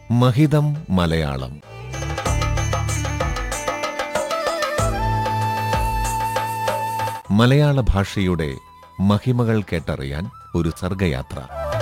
മഹിതം മലയാളം മലയാള ഭാഷയുടെ മഹിമകൾ കേട്ടറിയാൻ ഒരു സർഗയാത്ര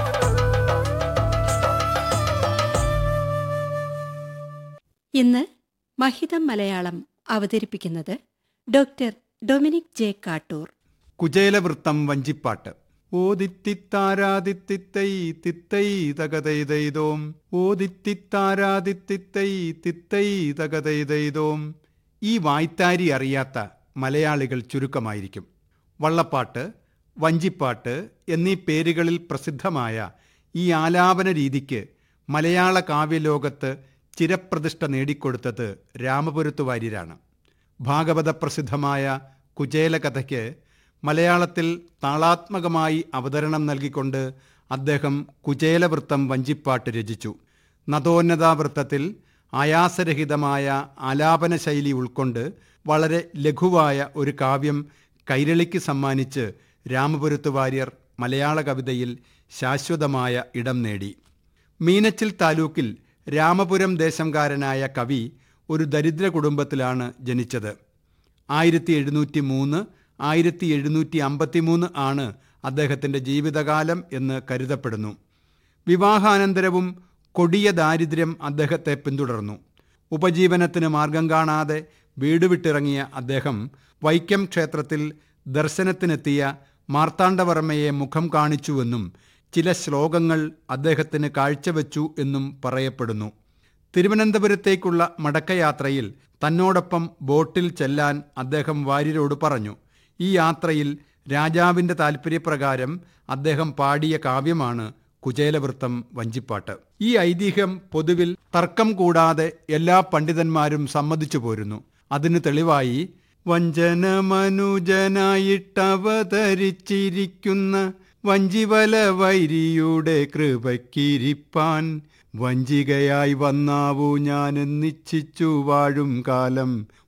ഇന്ന് മഹിതം മലയാളം അവതരിപ്പിക്കുന്നത് ഡോക്ടർ ഡൊമിനിക് ജെ കാട്ടൂർ കുചേലവൃത്തം വഞ്ചിപ്പാട്ട് ഓദിത്തിത്താരാദിത്തിത്തൈ തിത്തൈ തകതൈതൈതോം ഓദിത്തിത്താരാദിത്തിത്തൈ തിത്തൈ തകതൈതൈതോം ഈ വായ്ത്താരി അറിയാത്ത മലയാളികൾ ചുരുക്കമായിരിക്കും വള്ളപ്പാട്ട് വഞ്ചിപ്പാട്ട് എന്നീ പേരുകളിൽ പ്രസിദ്ധമായ ഈ ആലാപന രീതിക്ക് മലയാള കാവ്യലോകത്ത് ചിരപ്രതിഷ്ഠ നേടിക്കൊടുത്തത് രാമപുരത്തു വാര്യരാണ് ഭാഗവത പ്രസിദ്ധമായ കുചേലകഥയ്ക്ക് മലയാളത്തിൽ താളാത്മകമായി അവതരണം നൽകിക്കൊണ്ട് അദ്ദേഹം കുചേലവൃത്തം വഞ്ചിപ്പാട്ട് രചിച്ചു നതോന്നതാവൃത്തത്തിൽ ആയാസരഹിതമായ ആലാപന ശൈലി ഉൾക്കൊണ്ട് വളരെ ലഘുവായ ഒരു കാവ്യം കൈരളിക്ക് സമ്മാനിച്ച് രാമപുരത്തു വാര്യർ മലയാള കവിതയിൽ ശാശ്വതമായ ഇടം നേടി മീനച്ചിൽ താലൂക്കിൽ രാമപുരം ദേശംകാരനായ കവി ഒരു ദരിദ്ര കുടുംബത്തിലാണ് ജനിച്ചത് ആയിരത്തി എഴുന്നൂറ്റി മൂന്ന് ആയിരത്തി എഴുന്നൂറ്റി അമ്പത്തിമൂന്ന് ആണ് അദ്ദേഹത്തിൻ്റെ ജീവിതകാലം എന്ന് കരുതപ്പെടുന്നു വിവാഹാനന്തരവും കൊടിയ ദാരിദ്ര്യം അദ്ദേഹത്തെ പിന്തുടർന്നു ഉപജീവനത്തിന് മാർഗം കാണാതെ വീട് വിട്ടിറങ്ങിയ അദ്ദേഹം വൈക്കം ക്ഷേത്രത്തിൽ ദർശനത്തിനെത്തിയ മാർത്താണ്ഡവർമ്മയെ മുഖം കാണിച്ചുവെന്നും ചില ശ്ലോകങ്ങൾ അദ്ദേഹത്തിന് കാഴ്ചവെച്ചു എന്നും പറയപ്പെടുന്നു തിരുവനന്തപുരത്തേക്കുള്ള മടക്കയാത്രയിൽ തന്നോടൊപ്പം ബോട്ടിൽ ചെല്ലാൻ അദ്ദേഹം വാര്യരോട് പറഞ്ഞു ഈ യാത്രയിൽ രാജാവിൻ്റെ താൽപ്പര്യപ്രകാരം അദ്ദേഹം പാടിയ കാവ്യമാണ് കുചേലവൃത്തം വഞ്ചിപ്പാട്ട് ഈ ഐതിഹ്യം പൊതുവിൽ തർക്കം കൂടാതെ എല്ലാ പണ്ഡിതന്മാരും സമ്മതിച്ചു പോരുന്നു അതിന് തെളിവായി വഞ്ചനമനുജനായിട്ടവതരിച്ചിരിക്കുന്ന വഞ്ചിവല വൈരിയുടെ കൃപക്കിരിപ്പാൻ വഞ്ചികയായി വന്നാവൂ ഞാൻ എന്നിച്ഛിച്ചു വാഴും കാലം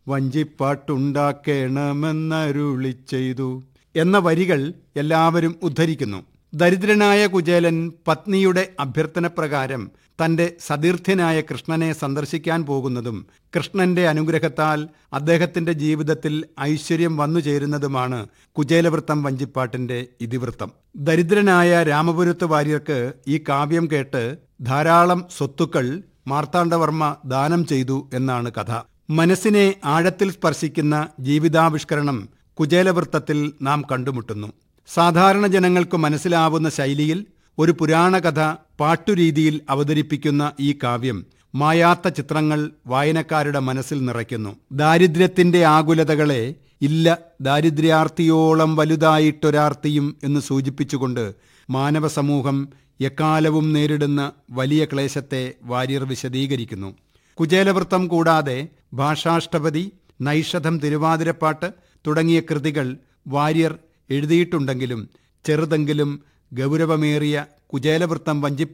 വഞ്ചിപ്പാട്ടുണ്ടാക്കേണമെന്നരുളി ചെയ്തു എന്ന വരികൾ എല്ലാവരും ഉദ്ധരിക്കുന്നു ദരിദ്രനായ കുചേലൻ പത്നിയുടെ അഭ്യർത്ഥനപ്രകാരം തന്റെ സതീർത്ഥ്യനായ കൃഷ്ണനെ സന്ദർശിക്കാൻ പോകുന്നതും കൃഷ്ണന്റെ അനുഗ്രഹത്താൽ അദ്ദേഹത്തിന്റെ ജീവിതത്തിൽ ഐശ്വര്യം വന്നു ചേരുന്നതുമാണ് കുചേലവൃത്തം വഞ്ചിപ്പാട്ടിന്റെ ഇതിവൃത്തം ദരിദ്രനായ രാമപുരത്ത് വാര്യർക്ക് ഈ കാവ്യം കേട്ട് ധാരാളം സ്വത്തുക്കൾ മാർത്താണ്ഡവർമ്മ ദാനം ചെയ്തു എന്നാണ് കഥ മനസ്സിനെ ആഴത്തിൽ സ്പർശിക്കുന്ന ജീവിതാവിഷ്കരണം കുചേലവൃത്തത്തിൽ നാം കണ്ടുമുട്ടുന്നു സാധാരണ ജനങ്ങൾക്ക് മനസ്സിലാവുന്ന ശൈലിയിൽ ഒരു പുരാണകഥ പാട്ടുരീതിയിൽ അവതരിപ്പിക്കുന്ന ഈ കാവ്യം മായാത്ത ചിത്രങ്ങൾ വായനക്കാരുടെ മനസ്സിൽ നിറയ്ക്കുന്നു ദാരിദ്ര്യത്തിന്റെ ആകുലതകളെ ഇല്ല ദാരിദ്ര്യാർത്തിയോളം വലുതായിട്ടൊരാർത്തിയും എന്ന് സൂചിപ്പിച്ചുകൊണ്ട് മാനവ സമൂഹം എക്കാലവും നേരിടുന്ന വലിയ ക്ലേശത്തെ വാര്യർ വിശദീകരിക്കുന്നു കുചേലവൃത്തം കൂടാതെ ഭാഷാഷ്ടപതി നൈഷധം തിരുവാതിരപ്പാട്ട് തുടങ്ങിയ കൃതികൾ വാര്യർ എഴുതിയിട്ടുണ്ടെങ്കിലും ചെറുതെങ്കിലും ഗൗരവമേറിയ കുചേലവൃത്തം വഞ്ചി